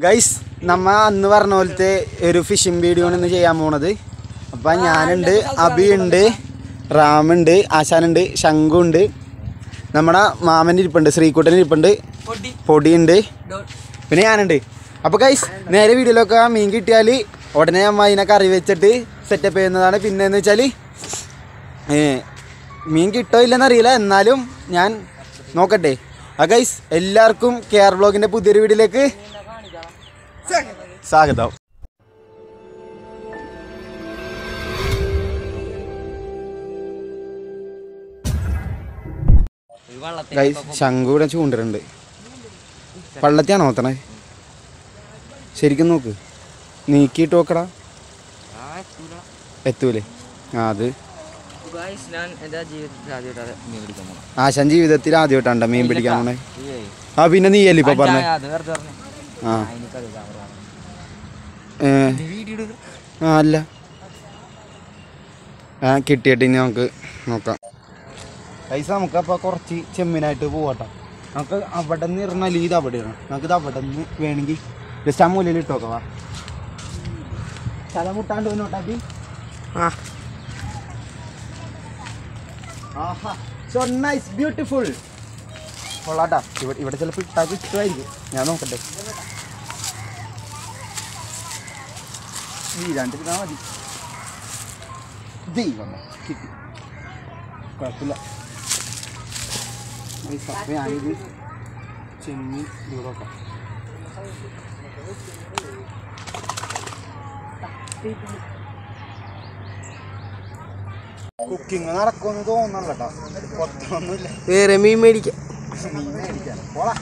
Guys നമ്മ അന്ന് പറഞ്ഞ പോലത്തെ ഒരു ഫിഷിംഗ് വീഡിയോ ആണ് ഇന്ന് ചെയ്യാൻ പോണത് അപ്പം ഞാനുണ്ട് അബി ഉണ്ട് റാമുണ്ട് ആശാനുണ്ട് ശംഖുണ്ട് നമ്മുടെ മാമൻ്റെ ഇരിപ്പുണ്ട് ശ്രീകുട്ടൻ ഇരിപ്പുണ്ട് പൊടിയുണ്ട് പിന്നെ ഞാനുണ്ട് അപ്പോൾ ഗൈസ് നേരെ വീഡിയോയിലൊക്കെ മീൻ കിട്ടിയാൽ ഉടനെ അമ്മ അതിനെ കറി വെച്ചിട്ട് സെറ്റപ്പ് ചെയ്യുന്നതാണ് പിന്നെ എന്ന് വെച്ചാൽ മീൻ കിട്ടോ ഇല്ലെന്ന് അറിയില്ല എന്നാലും ഞാൻ നോക്കട്ടെ ആ ഗൈസ് എല്ലാവർക്കും കെയർ ബ്ലോഗിൻ്റെ പുതിയൊരു വീഡിയോയിലേക്ക് സ്വാഗതം ഗൈസ് ശംഖു ഇവിടെ ചൂണ്ടിട്ടുണ്ട് പള്ളത്തിയാണോ നോക്കണേ ശരിക്കും നോക്ക് നീക്കിയിട്ട് നോക്കടാ എത്തൂലേ ആ അത് ഞാൻ എൻ്റെ ജീവിതത്തിൽ ആദ്യമായിട്ട് മീൻ പിടിക്കാൻ പോകണം ആശാൻ ജീവിതത്തിൽ ആദ്യമായിട്ടാണ്ട മീൻ പിടിക്കാൻ പോണേ ആ പിന്നെ നീയല്ലേ ഇപ്പൊ പറഞ്ഞേ അത് വെറുതെ പറഞ്ഞു ആ എനിക്കത് ക്യാമറ ഏ, വീഡിയോ ആ അല്ല ആ കിട്ടിയിട്ട് ഇനി നമുക്ക് നോക്കാം പൈസ നമുക്ക് അപ്പോൾ കുറച്ച് ചെമ്മീനായിട്ട് പോവാട്ടോ നമുക്ക് അവിടെ നിന്ന് ഇറങ്ങാൽ ഇത് അവിടെയാണ് നമുക്ക് ഇത് അവിടെ നിന്ന് വേണമെങ്കിൽ ജസ്റ്റ് ആ മൂലയിൽ ഇട്ട് നോക്കാം വാ സ്ഥലം മുട്ടാണ്ട് നോട്ടാക്കി ആ ആഹാ സോ നൈസ് ബ്യൂട്ടിഫുൾ കൊള്ളാട്ടാ ഇവിടെ ഇവിടെ ചിലപ്പോൾ ഇട്ടാ കിട്ടുമായിരിക്കും ഞാൻ നോക്കട്ടെ വീരാണ്ടിരുന്നാ മതി ദൈവമേ കിട്ടി കുഴപ്പമില്ല Guys, അപ്പോൾ ഞാനിത് ചെമ്മീൻ ഇവിടെ നോക്കാം കുക്കിംഗ് നടക്കുമെന്ന് തോന്നല്ല കേട്ടോ പുറത്തൊന്നുമില്ല വേറെ മീൻ മേടിക്കാം മീൻ മേടിക്കാൻ പോളാ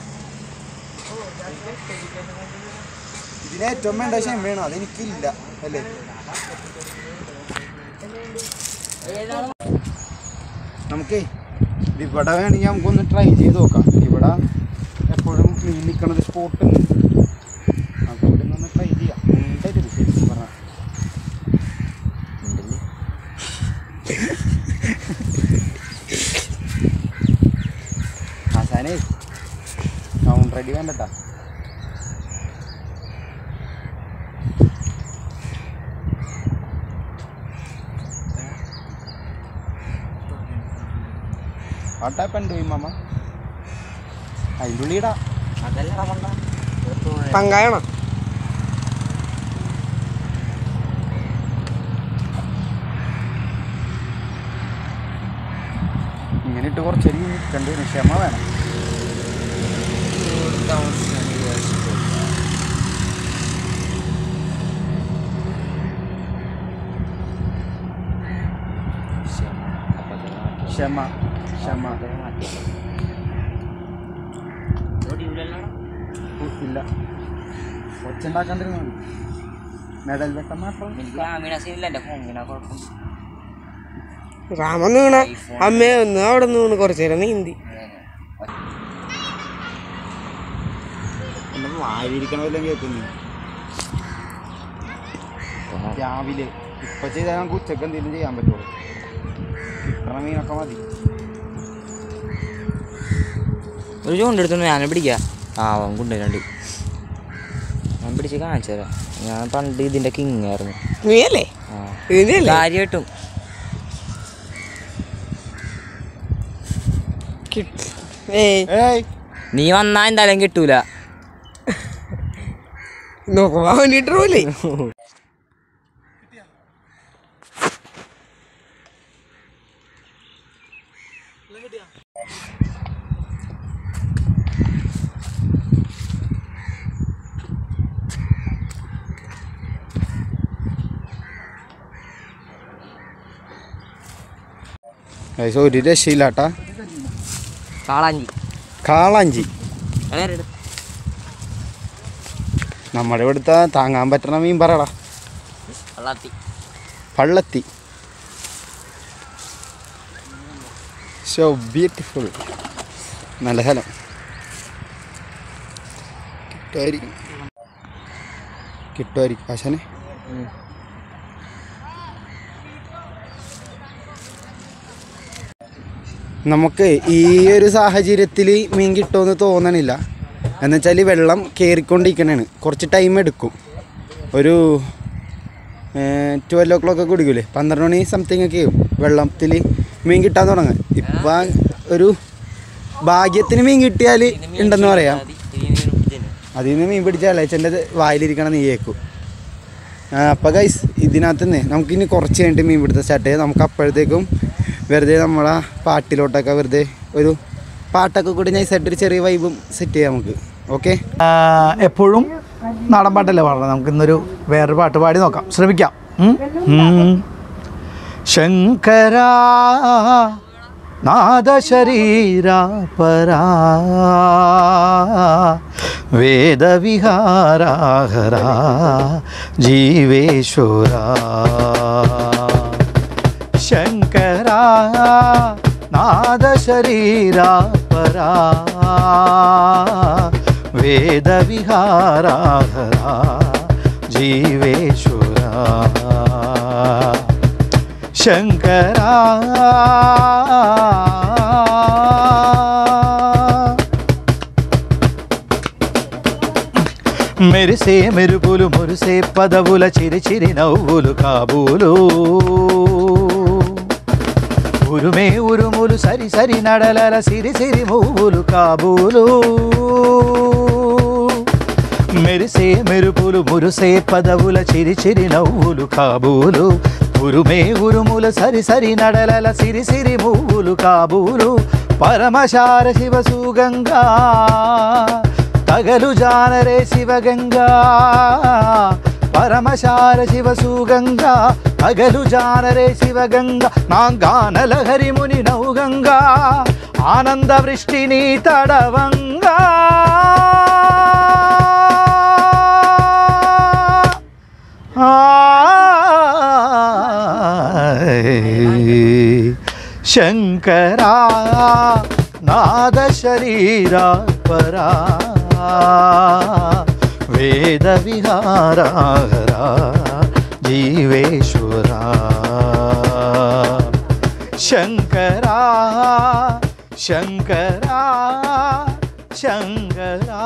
ഇതിന് ഏറ്റവും വേണ്ട ക്ഷമയാണ് അതെനിക്കില്ല അല്ലേ നമുക്കേ ഇവിടെ വേണമെങ്കിൽ നമുക്കൊന്ന് ട്രൈ ചെയ്ത് നോക്കാം ഇവിടെ എപ്പോഴും മീൻ നിൽക്കണത് സ്പോട്ട് ഉണ്ട് നമുക്ക് ഇവിടെ നിന്ന് ട്രൈ ചെയ്യാം ഉണ്ടരുത് ശരിക്കും പറഞ്ഞാൽ ആശാനേ സൗണ്ട് റെഡി വേണ്ടട്ടാ വാട്ടാപ്പൻ ഡൂയി മാമ അതിൻ്റെ ഉള്ളിടാ അതല്ല കൊണ്ട പങ്കായണോ ഇങ്ങനെ ഇട്ട് കുറച്ചേരി നിൽക്കേണ്ടി വരും ക്ഷമ വേണം ക്ഷമ ക്ഷമ ഉ, ഇല്ല ഒച്ചുണ്ടാക്കാണ്ടിരുന്ന മതി മെഡൽ വെട്ടം മാത്രം ഗ്രാമീണ എൻ്റെ ഫോണിനാ കുഴപ്പം രാമൻ വീണ അമ്മ ഒന്ന് അവിടെ നിന്ന് വീണ് കുറച്ചു നേരം നീന്തി എൻ്റെ വായിരിക്കണ വല്ലതും കേൾക്കുന്നു രാവിലെ ഇപ്പൊ ചെയ്താൽ നമുക്ക് ഉച്ചക്ക് എന്തെങ്കിലും ചെയ്യാൻ പറ്റുള്ളൂ കിട്ടണ മീനൊക്കെ മതി ഒരു ചൂണ്ടെടുത്തു ഞാൻ പിടിക്കാം ആ അവൻ കൊണ്ടുവരണ്ട് ഞാൻ പിടിച്ച് കാണിച്ചു തരാം ഞാൻ പണ്ട് ഇതിൻ്റെ കിങ് ആയിരുന്നു നീ അല്ലേ ആ ഇതിനല്ലേ കാര്യമായിട്ടും ഏയ് ഏയ് നീ വന്നാ എന്തായാലും കിട്ടൂല നോക്കുമ്പോ വേണ്ടിട്ട് പോലെ ഗൈസ്, ഒരു രക്ഷയില്ലാട്ടാ കാളാഞ്ചി കാളാഞ്ചി വേറെ എടു. നമ്മുടെ ഇവിടുത്തെ താങ്ങാൻ പറ്റണ മീൻ പറയടാ വെള്ളാത്തി പള്ളത്തി സോ ബ്യൂട്ടിഫുൾ നല്ല സ്ഥലം കിട്ടുമായിരിക്കും കിട്ടുമായിരിക്കും ആശാനെ ഉം. നമുക്ക് ഈ ഒരു സാഹചര്യത്തിൽ മീൻ കിട്ടുമെന്ന് തോന്നണില്ല എന്നുവെച്ചാൽ വെള്ളം കയറിക്കൊണ്ടിരിക്കണേണ് കുറച്ച് ടൈം എടുക്കും ഒരു ട്വൽവ് ഓ ക്ലോക്ക് ഒക്കെ കുടിക്കൂലേ പന്ത്രണ്ട് മണി സംതിങ് ഒക്കെ ആവും വെള്ളത്തിൽ മീൻ കിട്ടാൻ തുടങ്ങാൻ ഇപ്പം ഒരു ഭാഗ്യത്തിന് മീൻ കിട്ടിയാൽ ഉണ്ടെന്ന് പറയാം അതിൽ നിന്ന് മീൻ പിടിച്ചാൽ അച്ഛൻ്റെ വായിലിരിക്കണ നീയേക്കും അപ്പോൾ ഗൈസ് ഇതിനകത്ത് നിന്ന് നമുക്കിനി കുറച്ച് കഴിഞ്ഞിട്ട് മീൻ പിടുത്തം സ്റ്റാർട്ട് ചെയ്യാം നമുക്ക് അപ്പോഴത്തേക്കും വെറുതെ നമ്മളെ പാട്ടിലോട്ടൊക്കെ വെറുതെ ഒരു പാട്ടൊക്കെ കൂടി നൈസായിട്ട് ഒരു ചെറിയ വൈബും സെറ്റ് ചെയ്യാം നമുക്ക് ഓക്കെ എപ്പോഴും നാടൻ പാട്ടല്ലേ പാടണം നമുക്ക് ഇന്നൊരു വേറൊരു പാട്ട് പാടി നോക്കാം ശ്രമിക്കാം ഉം? ഉം. ശങ്കര നാദശരീര പരാ വേദവിഹാരാഹര ജീവേശ്വര ശങ്കര നാദശരീര പരാ വേദവിഹാരാഹര ജീവേശ്വര ശങ്കര మెరిసే మెరుపులు మురిసే పదవుల చిరి చిరి నవ్వులు కాబూలు ఉరుమే ఉరుములు సరి సరి నడలల సిరి సిరి మూవులు కాబూలు మెరిసే మెరుపులు మురిసే పదవుల చిరి చిరి నవ్వులు కాబూలు ఉరుమే ఉరుముల సరి సరి నడలల సిరి సిరి మూవులు కాబూలు పరమశార శివ సుగంగా తగలు జానరే శివగంగా పరమశార శివ సుగంగా అగలు జానరే శివగంగా నాంగానలహరి ముని నౌగంగా ఆనంద వృష్టిని తడవంగా శంకరా నాద శరీర పరా వేద విహారాహరా జీవేశ్వరా శంకరా శంకరా శంకరా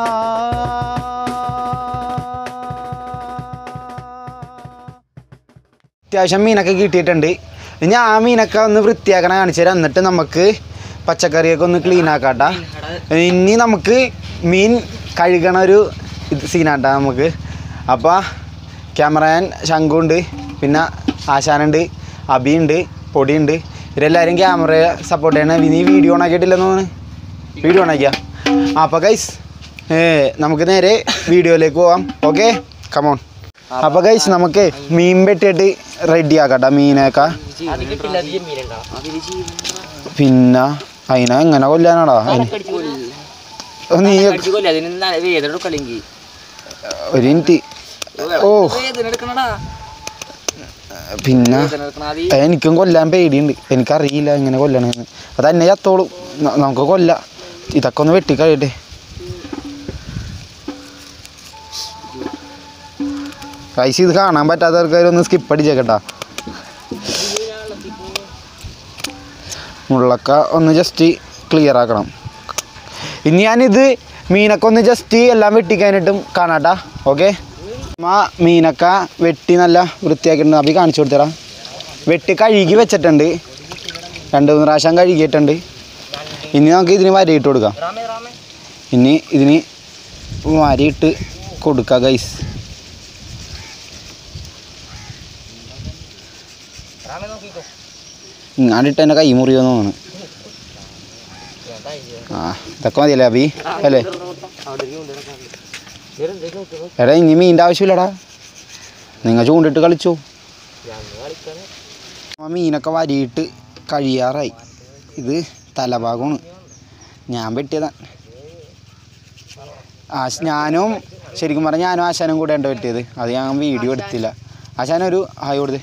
അത്യാവശ്യം മീനൊക്കെ കിട്ടിയിട്ടുണ്ട് ഇനി ആ മീനൊക്കെ ഒന്ന് വൃത്തിയാക്കണ കാണിച്ചു തരാം എന്നിട്ട് നമുക്ക് പച്ചക്കറിയൊക്കെ ഒന്ന് ക്ലീൻ ആക്കാട്ടാ ഇനി നമുക്ക് മീൻ കഴുകണ ഒരു ഇത് സീനാട്ടാ നമുക്ക് അപ്പോൾ ക്യാമറമാൻ ശങ്കുണ്ട് പിന്നെ ആശാനുണ്ട് അബിയുണ്ട് പൊടിയുണ്ട് ഇവരെല്ലാവരും ക്യാമറ സപ്പോർട്ട് ചെയ്യണം ഇനി വീഡിയോ ഓണാക്കിയിട്ടില്ലെന്ന് തോന്നുന്നു വീഡിയോ ഓണാക്കിയാ അപ്പോൾ ഗൈസ് നമുക്ക് നേരെ വീഡിയോയിലേക്ക് പോവാം ഓക്കെ കമോൺ അപ്പോൾ ഗൈസ് നമുക്ക് മീൻ വെട്ടിയിട്ട് റെഡി ആക്കട്ടെ മീനൊക്കെ പിന്നെ അതിനെ എങ്ങനെ കൊല്ലാനാടാ അതിന് ഓ, നീ ഒരു മിനിറ്റ് ഓ പിന്നെ അത് എനിക്കും കൊല്ലാൻ പേടിയുണ്ട് എനിക്കറിയില്ല എങ്ങനെ കൊല്ലണമെന്ന് അത് എന്നെ ചത്തോളും ന- നമുക്ക് കൊല്ലാം ഇതൊക്കെ ഒന്ന് വെട്ടിക്കഴിയട്ടെ പൈസ ഇത് കാണാൻ പറ്റാത്തവർക്ക് ഒന്ന് സ്കിപ്പ് അടിച്ചേക്കട്ടാ മുള്ളക്ക ഒന്ന് ജസ്റ്റ് ക്ലിയർ ആക്കണം ഇനി ഞാനിത് മീനൊക്കെ ഒന്ന് ജസ്റ്റ് എല്ലാം വെട്ടിക്കാനായിട്ടും കാണാട്ടാ ഓക്കെ ആ മീനൊക്കെ വെട്ടി നല്ല വൃത്തിയാക്കിയിട്ടുണ്ട് അഭി കാണിച്ചു കൊടുത്തരാ വെട്ടി കഴുകി വെച്ചിട്ടുണ്ട് രണ്ട് മൂന്ന് പ്രാവശ്യം കഴുകിയിട്ടുണ്ട് ഇനി നമുക്ക് ഇതിന് വരയിട്ട് കൊടുക്കാം ഇനി ഇതിന് വരയിട്ട് കൊടുക്കാം ഗൈസ് ഇങ്ങാണ്ടിട്ട് എൻ്റെ കൈ മുറിയോന്ന് തോന്നുന്നു ആ ഇതൊക്കെ മതിയല്ലേ അബി അല്ലേ എടാ ഇനി മീൻ്റെ ആവശ്യമില്ലടാ നിങ്ങൾ ചൂണ്ടിട്ട് കളിച്ചു ആ മീനൊക്കെ വരിയിട്ട് കഴിയാറായി ഇത് തലഭാഗമാണ് ഞാൻ വെട്ടിയതാ ആശ ഞാനും ശരിക്കും പറഞ്ഞാൽ ഞാനും ആശാനും കൂടെ ഉണ്ട് വെട്ടിയത് അത് ഞാൻ വീഡിയോ എടുത്തില്ല ആശാനം ഒരു ഹായ് കൊടുത്ത്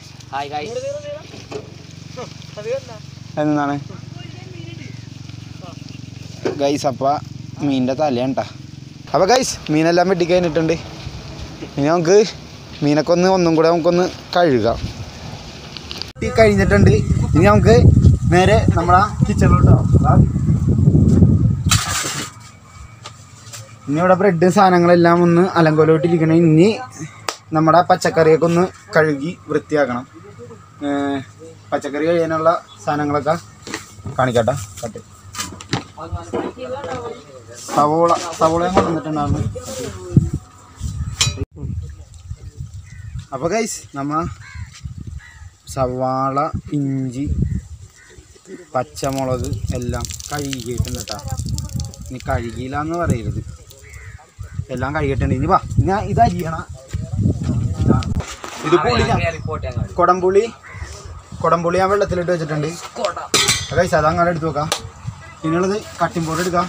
എന്താണ് ഗൈസ് അപ്പം മീനിൻ്റെ തലയാണ് കേട്ടോ അപ്പോൾ ഗൈസ് മീനെല്ലാം വെട്ടി കഴിഞ്ഞിട്ടുണ്ട് ഇനി നമുക്ക് മീനൊക്കെ ഒന്ന് ഒന്നും കൂടെ നമുക്കൊന്ന് കഴുകാം വെട്ടി കഴിഞ്ഞിട്ടുണ്ട് ഇനി നമുക്ക് നേരെ നമ്മളെ കിച്ചണിലോട്ടോ ഇനി ഇവിടെ ബ്രെഡ് സാധനങ്ങളെല്ലാം ഒന്ന് അലങ്കോലോട്ടിരിക്കണം ഇനി നമ്മുടെ പച്ചക്കറിയൊക്കെ ഒന്ന് കഴുകി വൃത്തിയാക്കണം ഏർ പച്ചക്കറി കഴിയാനുള്ള സാധനങ്ങളൊക്കെ കാണിക്കട്ടെ കട്ട് സവോള സവോളയും കൊണ്ടുവന്നിട്ടുണ്ടായിരുന്നു അപ്പോൾ ഗൈസ് നമ്മ സവാള ഇഞ്ചി പച്ചമുളക് എല്ലാം കഴുകിയിട്ടുണ്ട് കേട്ടോ ഇനി കഴുകിയില്ല എന്ന് പറയരുത് എല്ലാം കഴുകിയിട്ടുണ്ട് ഇനി വാ ഞാൻ ഇത് അരിയണ ഇത് പുളി ഞാൻ- കൊടംപുളി കൊടംപുളി ഞാൻ വെള്ളത്തിലിട്ട് വെച്ചിട്ടുണ്ട് ഗൈസ് അത് അങ്ങനെ എടുത്ത് വെക്കാം പിന്നുള്ളത് കട്ടിംഗ് ബോർഡ് എടുക്കാം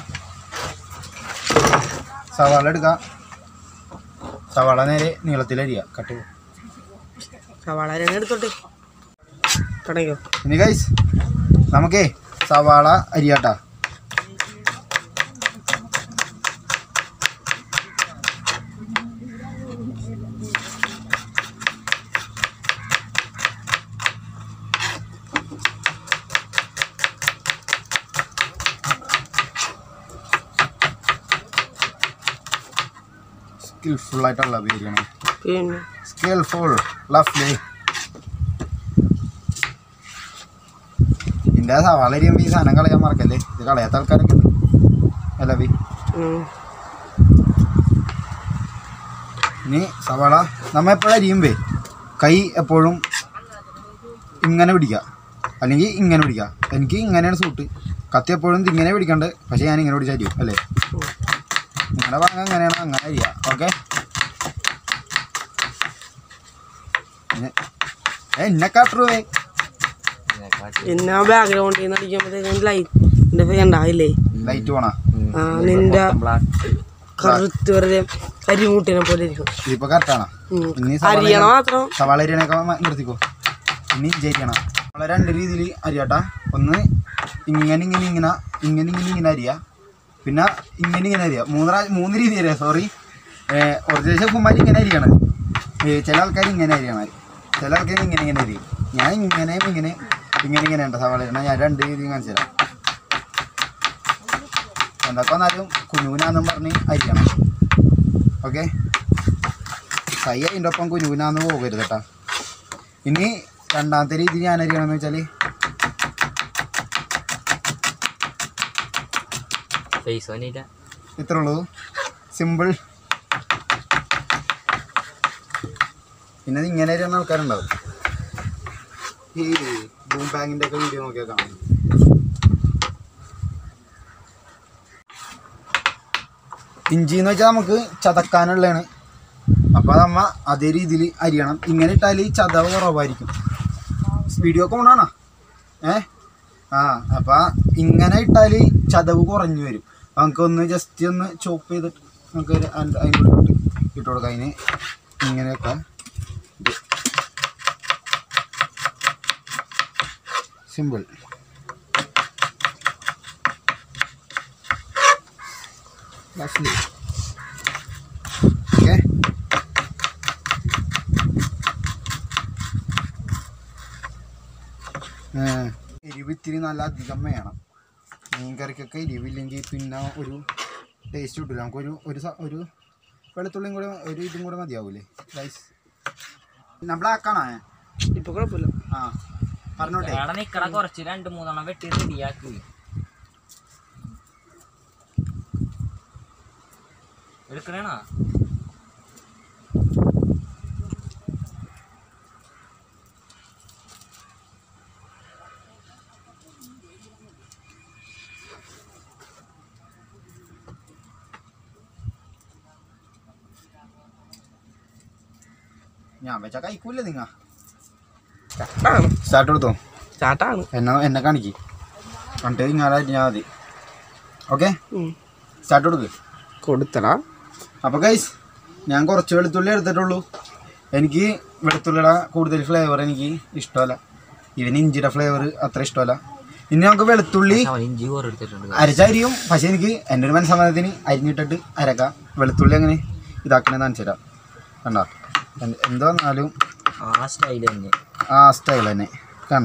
സവാള എടുക്കാം സവാള നേരെ നീളത്തിലരിയാ കട്ട് സവാള രണ്ട് എടുത്തോട്ടെ തുടങ്ങിയോ ഇനി ഗൈസ് നമുക്കേ സവാള അരിയാട്ടാ സ്കിൽഫുൾ ആയിട്ടുള്ള പേരാണ് പിന്നെ സ്കിൽഫുൾ ലവ്ലി ഇതിൻ്റെ സവാള അരിയുമ്പോൾ ഈ സാധനം കളയാൻ മറക്കല്ലേ ഇത് കളയാത്ത ആൾക്കാരൊക്കെ ഉണ്ട് അല്ല ബി ഉം. ഇനി സവാള നമ്മ എപ്പോഴും അരിയുമ്പേ കൈ എപ്പോഴും ഇങ്ങനെ പിടിക്കുക അല്ലെങ്കിൽ ഇങ്ങനെ പിടിക്കുക എനിക്ക് ഇങ്ങനെയാണ് സൂട്ട് കത്തി എപ്പോഴും ഇത് ഇങ്ങനെ പിടിക്കണ്ട് പക്ഷേ ഞാൻ ഇങ്ങനെ പിടിച്ച് അരിയും അല്ലേ നിങ്ങളുടെ ഭാഗം എങ്ങനെയാണ് അങ്ങനെ അരിയുക ഓക്കെ എന്നെ കാട്ടുവേ പിന്നെ ബാക്ക്ഗ്രൗണ്ടിൽ നിന്ന് അടിക്കുമ്പോഴത്തേക്കും ലൈറ്റിന്റെ ഫേ ഉണ്ടാവില്ലേ ലൈറ്റ് പോണാ ആ നിന്റെ കറുത്ത് വെറുതെ കരിമൂട്ടിനെ പോലെ ഇരിക്കും ഇതിപ്പോ കറക്റ്റാണോ ഉം. ഇനി സവാള അരിയണ മാത്രം സവാള അരിയണൊക്കെ മ- നിർത്തിക്കോ ഇനി ജയിക്കണം സവാള രണ്ട് രീതിയിൽ അരിയാട്ടാ ഒന്ന് ഇങ്ങനെ ഇങ്ങനെ ഇങ്ങനെ ഇങ്ങനെ ഇങ്ങനെ ഇങ്ങനെ അരിയാ പിന്നെ ഇങ്ങനെ ഇങ്ങനെ അരിയാ മൂന്ന് പ്രാ- മൂന്ന് രീതി അരിയാ സോറി ഒറിജിനൽ കുമ്മാരി ഇങ്ങനെ അരിയണം ഏ, ചില ആൾക്കാർ ഇങ്ങനെ അരിയണം ചില ആൾക്കാർ ഇങ്ങനെ ഇങ്ങനെ അരിയും ഞാൻ ഇങ്ങനെ ഇങ്ങനെ ഇങ്ങനെ ഇങ്ങനെ ഉണ്ട് സവാള അരിയണം ഞാൻ രണ്ട് രീതി കാണിച്ചു തരാം എന്തൊക്കെ വന്നാലും കുഞ്ഞുകുനാന്നും പറഞ്ഞ് അരിയണം ഓക്കെ കൈ അതിൻ്റെ ഒപ്പം കുഞ്ഞുകുനാന്ന് പോകരുത് കേട്ടോ ഇനി രണ്ടാമത്തെ രീതി ഞാൻ അറിയണമെന്ന് വെച്ചാൽ ഫേസ് വന്നില്ല ഇത്രേ ഉള്ളൂ സിമ്പിൾ പിന്നെ ഇത് ഇങ്ങനെ അറിയുന്ന ആൾക്കാരുണ്ടാവും ഈ ബൂം ബാങ്കിൻ്റെ ഒക്കെ വീഡിയോ നോക്കിയാൽ കാണാം ഇഞ്ചി എന്ന് വെച്ചാൽ നമുക്ക് ചതക്കാനുള്ളതാണ് അപ്പോൾ നമ്മ അതേ രീതിയിൽ അരിയണം ഇങ്ങനെ ഇട്ടാൽ ഈ ചതവ് കുറവായിരിക്കും വീഡിയോ ഒക്കെ ഓണാണോ ഏ ആ അപ്പം ഇങ്ങനെ ഇട്ടാൽ ചതവ് കുറഞ്ഞു വരും നമുക്കൊന്ന് ജസ്റ്റ് ഒന്ന് ചോപ്പ് ചെയ്തിട്ട് നമുക്ക് ഒരു അൻ- അതിൻ്റെ ഉള്ളിലോട്ട് ഇട്ട് കൊടുക്കാം അതിന് ഇങ്ങനെയൊക്കെ സിമ്പിൾ ഓക്കെ എരിവ് ഇത്തിരി നല്ല അധികം വേണം മീൻ കറിക്കൊക്കെ എരിവില്ലെങ്കിൽ പിന്നെ ഒരു ടേസ്റ്റ് കിട്ടില്ല നമുക്കൊരു ഒരു സ- ഒരു വെളുത്തുള്ളിയും കൂടെ ഒരു ഇതും കൂടെ മതിയാവൂലേ റൈസ് പിന്നെ ബ്ലാക്കാണോ ഇപ്പൊ കുഴപ്പമില്ല ആ പറഞ്ഞോട്ടെ അവിടെ നിക്കട കുറച്ച് രണ്ട് മൂന്നെണ്ണം വെട്ടി റെഡിയാക്കി എടുക്കണേണോ ഞാൻ വെച്ചാൽ കഴിക്കൂല്ലേ നിങ്ങ ചാട്ടാണ് സ്റ്റാർട്ട് കൊടുത്തോ ചാട്ടാണ് എന്നെ എന്നെ കാണിക്ക് കണ്ടിട്ട് ഇങ്ങനെ അരിഞ്ഞാൽ മതി ഓക്കെ ഉം. സ്റ്റാർട്ട് കൊടുക്ക് കൊടുത്തടാ അപ്പോൾ ഗൈസ് ഞാൻ കുറച്ച് വെളുത്തുള്ളി എടുത്തിട്ടുള്ളൂ എനിക്ക് വെളുത്തുള്ളിയുടെ കൂടുതൽ ഫ്ലേവർ എനിക്ക് ഇഷ്ടമല്ല ഇവന് ഇഞ്ചിയുടെ ഫ്ലേവർ അത്ര ഇഷ്ടമല്ല ഇനി നമുക്ക് വെളുത്തുള്ളി അവൻ ഇഞ്ചി കോറ് എടുത്തിട്ടുണ്ട് അരച്ചരിയും പക്ഷേ എനിക്ക് എൻ്റെ ഒരു മനസ്സമ്മതത്തിന് അരിഞ്ഞിട്ടിട്ട് അരക്കാം വെളുത്തുള്ളി അങ്ങനെ ഇതാക്കണമെന്ന് കാണിച്ചു തരാം കണ്ടോ എന്ത് എന്ത് വന്നാലും ആ സ്റ്റൈൽ തന്നെ ആ സ്റ്റൈൽ തന്നെ കണ്ട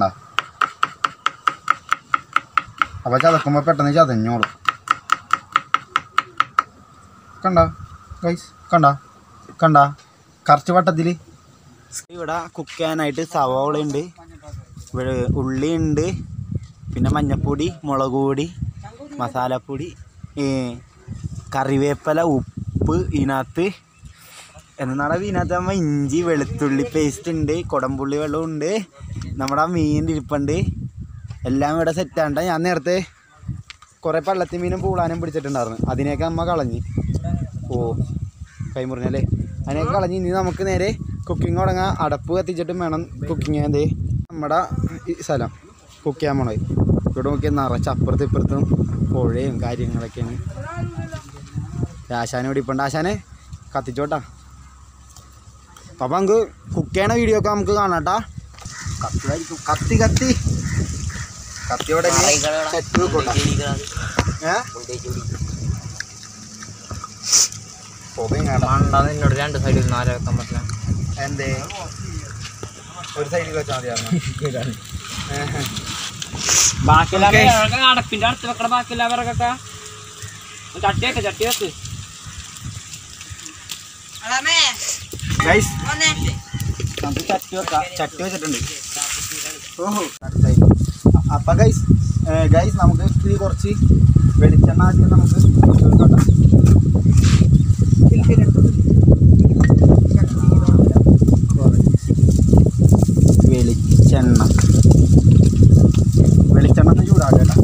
അപ്പോൾ ചതക്കുമ്പോൾ പെട്ടെന്ന് ചതഞ്ഞോളും കണ്ട ഗൈസ് കണ്ട കണ്ട കറച്ച് വട്ടത്തിൽ ഇവിടെ കുക്ക് ചെയ്യാനായിട്ട് സവോള ഉണ്ട് ഉള്ളി ഉണ്ട് പിന്നെ മഞ്ഞപ്പൊടി മുളക് പൊടി മസാലപ്പൊടി ഏ, കറിവേപ്പില ഉപ്പ് ഇതിനകത്ത് എന്നാണ് ഇതിനകത്ത് നമ്മൾ ഇഞ്ചി വെളുത്തുള്ളി പേസ്റ്റ് ഉണ്ട് കുടംപുള്ളി വെള്ളം ഉണ്ട് നമ്മുടെ ആ മീൻ ഇരിപ്പുണ്ട് എല്ലാം ഇവിടെ സെറ്റാണ്ട ഞാൻ നേരത്തെ കുറേ പള്ളത്തി മീനും പൂളാനും പിടിച്ചിട്ടുണ്ടായിരുന്നു അതിനെയൊക്കെ അമ്മ കളഞ്ഞ് ഓ കൈമുറിഞ്ഞല്ലേ അതിനെയൊക്കെ കളഞ്ഞ് ഇനി നമുക്ക് നേരെ കുക്കിംഗ് തുടങ്ങാൻ അടപ്പ് കത്തിച്ചിട്ടും വേണം കുക്കിംഗ് ചെയ്യാൻ ദേ നമ്മുടെ ഈ സ്ഥലം കുക്ക് ചെയ്യാൻ പോണത് ഇവിടെ നോക്കിയാൽ നിറച്ച് അപ്പുറത്തും ഇപ്പുറത്തും പുഴയും കാര്യങ്ങളൊക്കെയാണ് ആശാനെ ഇവിടെ ഇപ്പുണ്ട് ആശാനെ കത്തിച്ചോട്ടാ അപ്പം നമുക്ക് കുക്ക് ചെയ്യണ വീഡിയോ ഒക്കെ നമുക്ക് കാണാട്ടാ കത്തി കത്തി കത്തി കത്തിയോടെ സെറ്റ് വെക്കോട്ടാ ഏ പുകയും കാണാം മണ്ടാന്ന് എന്നോട് രണ്ട് സൈഡിൽ നാല് വെക്കാൻ പറ്റില്ല എന്തേ ഒരു സൈഡിൽ വെച്ചാൽ മതിയായിരുന്നു ബാക്കിയെല്ലാം അടപ്പിന്റെ അടുത്ത് വെക്കണ ബാക്കിയെല്ലാം വിറകൊക്കെ ചട്ടി വെക്ക് ചട്ടി വെക്ക് ഗൈസ് നമുക്ക് ചട്ടി വെക്കാം ചട്ടി വെച്ചിട്ടുണ്ട് ഓഹോ അപ്പൊ ഗൈസ് ഗൈസ് നമുക്ക് ഇത് കുറച്ച് വെളിച്ചെണ്ണ ആദ്യം നമുക്ക് ഒഴിച്ച് കൊടുക്കാം കുറച്ച് വെളിച്ചെണ്ണ വെളിച്ചെണ്ണ ഒന്ന് ചൂടാക്കുക കേട്ടോ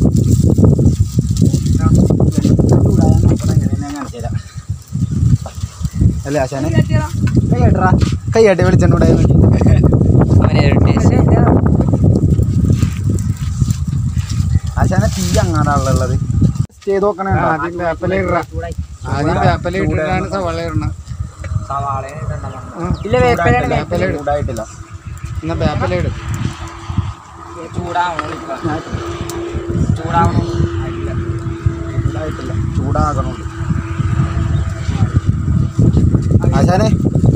ചൂടായാൽ നോക്കണം എങ്ങനെ ഞാൻ കാണിച്ചു തരാം അല്ലേ ആശാനെ കൈയ്യട്ടാ കൈയ്യാട്ടി വെളിച്ചെണ്ണ ഇവിടെ നോക്കി അവനെ ടേസ്റ്റ് ആശാനെ തീ അങ്ങാടാണുള്ളത് ചെയ്ത് നോക്കണേ ആദ്യം വേപ്പല ആദ്യം വേപ്പല ഇട്ടിട്ടാണ് സവാള ഇടണം സവാള ഇല്ല വേപ്പല വേപ്പല ചൂടായിട്ടില്ല എന്നാ വേപ്പല ഇടും ചൂടാവണം ചൂടാവണം ചൂടായിട്ടില്ല ചൂടാകണുണ്ട് ആശാനെ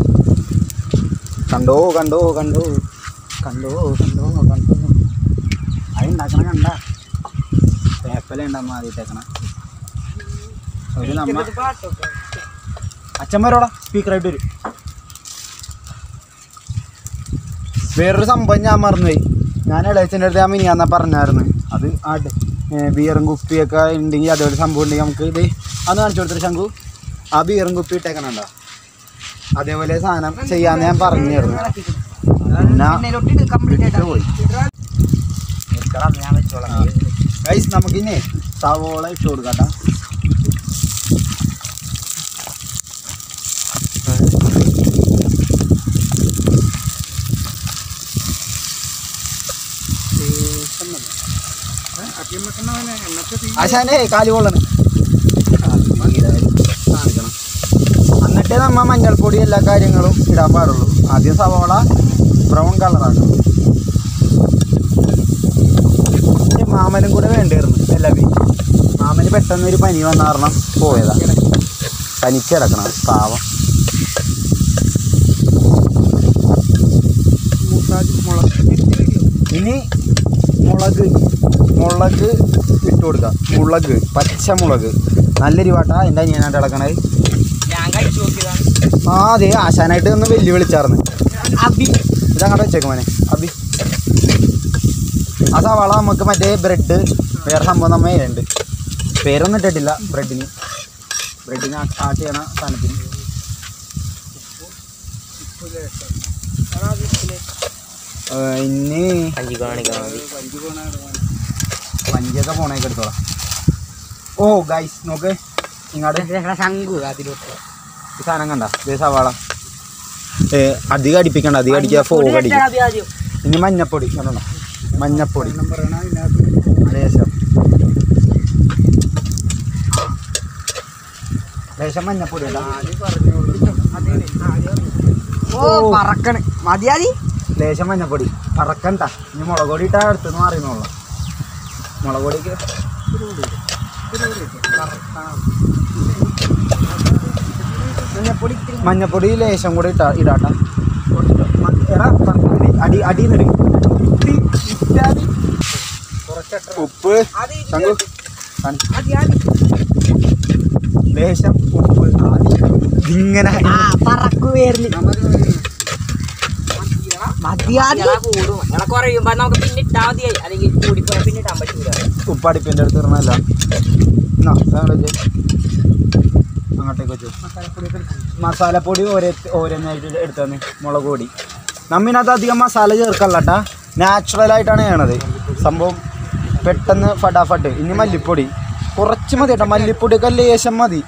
കണ്ടോ കണ്ടോ കണ്ടോ കണ്ടോ കണ്ടോ കണ്ടോ അത് ഉണ്ടാക്കണ കണ്ട വേപ്പല ഉണ്ടാകുമ്പോൾ ആദ്യത്തേക്കണ ഒരു നമ്മ അച്ഛന്മാരോടാ സ്പീക്കറായിട്ട് വരും വേറൊരു സംഭവം ഞാൻ മറന്നുപോയി ഞാൻ ഇളയച്ചൻ്റെ അടുത്ത് ഞാൻ മിനിയാന്നാ പറഞ്ഞായിരുന്നു അത് ആ ഡ- ഏ, ബിയറും കുപ്പിയൊക്കെ ഉണ്ടെങ്കിൽ അതേപോലെ സംഭവം ഉണ്ടെങ്കിൽ നമുക്ക് ഇത് അന്ന് കാണിച്ചു കൊടുത്തിട്ട് ശംഖു ആ ബിയറും കുപ്പി ഇട്ടേക്കണുണ്ടോ അതേപോലെ സാധനം ചെയ്യാന്ന് ഞാൻ പറഞ്ഞായിരുന്നു പിന്നെ വിട്ടു പോയി ഞാൻ വെച്ചോളാം ഗൈസ് നമുക്കിന്നെ സവോള ഇട്ട് കൊടുക്കട്ടാ ആശാനെ കാല് കൊള്ളണം കാണിക്കണം എന്നിട്ടേ നമ്മ മഞ്ഞൾപ്പൊടി എല്ലാ കാര്യങ്ങളും ഇടാൻ പാടുള്ളൂ ആദ്യം സവോള ബ്രൗൺ കളറാക്കണം പക്ഷേ മാമനും കൂടെ വേണ്ടിയിരുന്നു എല്ലാവരും മാമന് പെട്ടെന്ന് ഒരു പനി വന്ന കാരണം പോയതാ പനിച്ച് കിടക്കണം പാവം ഇനി മുളക് മുളക് ഇട്ട് കൊടുക്കാം മുളക് പച്ചമുളക് നല്ലൊരു പാട്ടാ എൻ്റെ അനിയനായിട്ട് കിടക്കണത് ഞാൻ കഴിച്ചു നോക്കിയതാണ് ആ അതെ ആശാനായിട്ട് ഒന്ന് വെല്ലു വിളിച്ചാർന്ന് അബി ഇതങ്ങോട്ട് വെച്ചേക്കും മോനെ അബി ആ സവാള നമുക്ക് മറ്റേ ബ്രെഡ് വേറെ സംഭവം നമ്മ ഉണ്ട് പേരൊന്നും ഇട്ടിട്ടില്ല ബ്രെഡിന് ബ്രെഡിന് ആട്ട് ചെയ്യണ സാധനത്തിന് ഏ, ഇനി കഞ്ചി കാണിക്കാൻ മതി പഞ്ചൊക്കെ പോണേക്ക് എടുത്തോളാം ഓ ഗൈസ് നോക്ക് ഇങ്ങോട്ട് ശംഖു അതിലോട്ട് ഈ സാധനം കണ്ട ഇതേ സവാള ഏ അധികം അടിപ്പിക്കണ്ട അധികം അടിക്കുക ഫോഗ് അടിക്കും ആദ്യം ആദ്യം ഇനി മഞ്ഞപ്പൊടി കണ്ടോ മഞ്ഞപ്പൊടി ലേശം ലേശം മഞ്ഞപ്പൊടി ഇടാം. ഓ പറക്കണ് മതിയാതി ലേശം മഞ്ഞപ്പൊടി പറക്കണ്ട ഇനി മുളക് പൊടി ഇട്ടാ അടുത്തെന്ന് മാറിയെന്നുള്ള മുളക് പൊടിക്ക് മഞ്ഞപ്പൊടി ലേശം കൂടി ഇട്ടാ ഇടാട്ടാ എടാ പറക്കണ്ടി. അടി അടി നിടി ഉപ്പ് ശംഖു കാണി. ലേശം ഉപ്പ് ഇങ്ങനെ കൂടും ഇള കുറയുമ്പോ നമുക്ക് പിന്നെ ഇട്ടാ മതി അല്ലെങ്കിൽ കൂടിപ്പോയാൽ പിന്നെ ഇട്ടാൻ പറ്റൂല ഉപ്പടിപ്പിൻ്റെ അടുത്ത് ഇറങ്ങല്ല എന്നാ അങ്ങോട്ട് അങ്ങോട്ടേക്ക് വെച്ചു മസാലപ്പൊടി ഓരോ ഓരോന്നായിട്ട് എടുത്തു തന്നെ മുളക് പൊടി നമ്മിനകത്ത് അധികം മസാല ചേർക്കല്ലട്ടാ നാച്ചുറൽ ആയിട്ടാണ് ചെയ്യണത് സംഭവം പെട്ടെന്ന് ഫടാഫട്ട് ഇനി മല്ലിപ്പൊടി കുറച്ച് മതി കേട്ടോ മല്ലിപ്പൊടിയൊക്കെ ലേശം മതി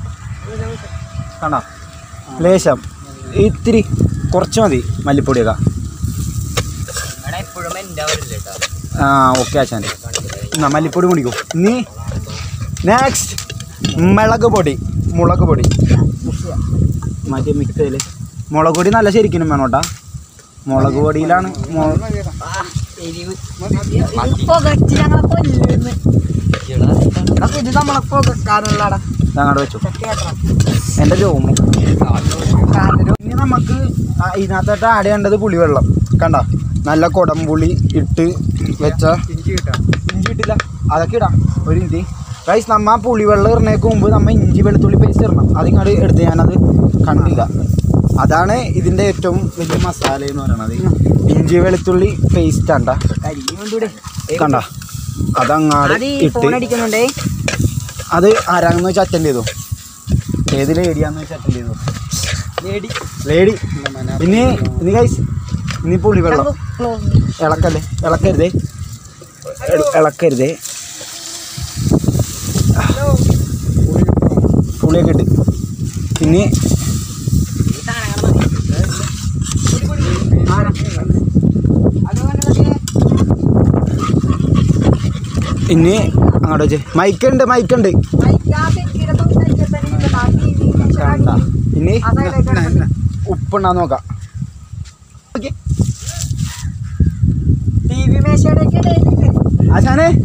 കണ്ടോ ലേശം ഇത്തിരി കുറച്ച് മതി മല്ലിപ്പൊടിയൊക്കെ ഇവിടെ എപ്പോഴും എൻ്റെ അവരില്ല കേട്ടോ ആ ഓക്കെ ആശാൻ എന്നാ മല്ലിപ്പൊടി കുടിക്കും ഇനി നെക്സ്റ്റ് മുളക് പൊടി മുളക് പൊടി മറ്റേ മിക്സയിൽ മുളക് പൊടി നല്ല ശരിക്കും വേണം കേട്ടാ മുളക് പൊടിയിലാണ് മു- ഇത് നമ്മളെ പോകാനുള്ളടാ അങ്ങോട്ട് വെച്ചു എൻ്റെ രോമം ഇനി നമുക്ക് ആ ഇതിനകത്തോട്ട് ആഡ് ചെയ്യേണ്ടത് പുളിവെള്ളം കണ്ട നല്ല കുടംപുളി ഇട്ട് വെച്ച ഇഞ്ചി ഇട്ടില്ല അതൊക്കെ ഇടാം ഒരു ഇഞ്ചി ഗൈസ് നമ്മ ആ പുളിവെള്ളം ഇടുന്നേക്ക് മുമ്പ് നമ്മ ഇഞ്ചി വെളുത്തുള്ളി പേസ്റ്റ് ഇടണം അതിങ്ങോട്ട് എടുത്ത് ഞാനത് കണ്ടില്ല അതാണ് ഇതിൻ്റെ ഏറ്റവും വലിയ മസാല എന്ന് പറയുന്നത് ഇഞ്ചി വെളുത്തുള്ളി പേസ്റ്റ് ആണ്ട കണ്ട അതങ്ങാട് ഇട്ട് അടിക്കുന്നുണ്ടേ അത് ആരാണെന്ന് വെച്ചാൽ അറ്റൻഡ് ചെയ്തു ഏത് ലേഡിയാന്ന് വെച്ചാൽ അറ്റൻഡ് ചെയ്തു ലേഡി ലേഡി ഇനി ഇനി കൈസ് ഇനി പുളി വെള്ളം ഇളക്കല്ലേ ഇളക്കരുതേ എ- ഇളക്കരുതേ പുളിയൊക്കെ ഇട്ട് ഇനി ഇനി അങ്ങോട്ട് വെച്ച് മൈക്കുണ്ട് മൈക്കുണ്ട് കണ്ട ഇനി ഉപ്പുണ്ടാന്ന് നോക്കാം ആശാനെ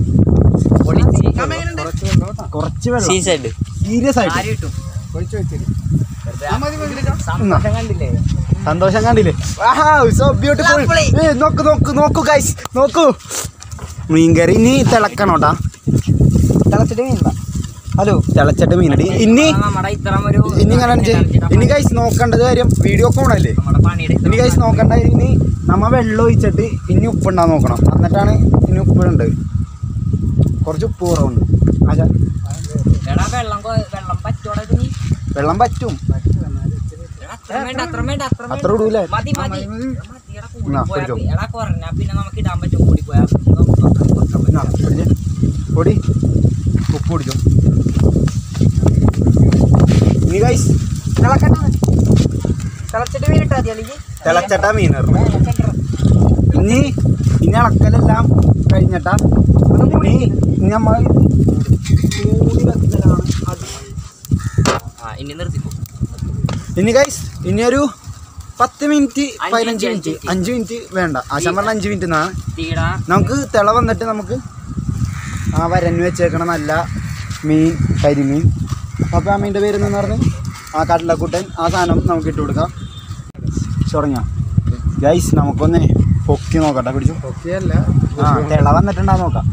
കുറച്ച് വെള്ളം സീസൈഡ് സീരിയസ് ആയിട്ട് എന്നാ. കണ്ടില്ലേ സന്തോഷം കണ്ടില്ലേ സോ ബ്യൂട്ടിഫുൾ നോക്ക് നോക്ക് നോക്കൂ ഗൈസ് നോക്കൂ മീൻകറി ഇനി തിളക്കണോട്ടാ തിളച്ചിട്ട് മീൻ ഹലോ തിളച്ചിട്ട് മീനടി ഇനി നമ്മുടെ ഇത്തരം ഒരു ഇനി ഇങ്ങനെ ഇനി ഗൈസ് നോക്കേണ്ടത് കാര്യം വീഡിയോ കോണല്ലേ നമ്മുടെ പണിയുടെ ഇനി ഗൈസ് നോക്കണ്ട ഇനി നമ്മ വെള്ളം ഒഴിച്ചിട്ട് ഇനി ഉപ്പുണ്ടാ നോക്കണം എന്നിട്ടാണ് ഇനി ഉപ്പിടുണ്ട് കുറച്ച് ഉപ്പ് കുറവുണ്ട് ആശാ എടാ വെള്ളം കൊ- വെള്ളം പറ്റോടെ നീ വെള്ളം പറ്റും അത്ര വേണ്ട അത്ര വേണ്ട അത്ര വേണ്ട. അത്ര ഇടൂലേ മതി മതി എടാ, മതി, എടാ, കൂടി എന്നാ, പോയാ പിടിച്ചോ. പി- എടാ കുറഞ്ഞാ പിന്നെ നമുക്ക് ഇടാൻ പറ്റും കൂടി പോയാ നമുക്ക് കുറക്കാൻ പറ്റും. എന്നാ, പിടിച്ച്. പൊടി ഉപ്പ് പിടിച്ചു ഇനി ഗൈസ് തിളച്ചിട്ട് മീൻ ഇട്ടാ മതി അല്ലെങ്കിൽ തിളച്ചട്ട മീൻ ഇനി ഇനി ഇളക്കലെല്ലാം കഴിഞ്ഞിട്ടാ ഇനി ഇനി നമ്മൾ മൂടി വെക്കലാണ് അത് ആ ഇനി നിർത്തിക്കോ ഇനി ഗൈസ് ഇനി ഒരു പത്ത് മിനിറ്റ് അഞ്ച് പതിനഞ്ച് മിനിറ്റ്, മിനിറ്റ് അഞ്ച് മിനിറ്റ് വേണ്ട ആശാൻ പറഞ്ഞ അഞ്ച് മിനിറ്റ് എന്നാണ് തീടാ നമുക്ക് തിള വന്നിട്ട് നമുക്ക് ആ വരഞ്ഞു വെച്ചേക്കണ നല്ല മീൻ കരിമീൻ അപ്പോൾ ആ മീൻ്റെ പേര് എന്ന് പറഞ്ഞ് ആ കടലക്കുട്ടൻ ആ സാധനം നമുക്ക് ഇട്ട് കൊടുക്കാം തുടങ്ങിയോ ഗൈസ് നമുക്കൊന്ന് പൊക്കി നോക്കട്ടെ പിടിച്ചു ആ തിള വന്നിട്ടുണ്ടാ നോക്കാം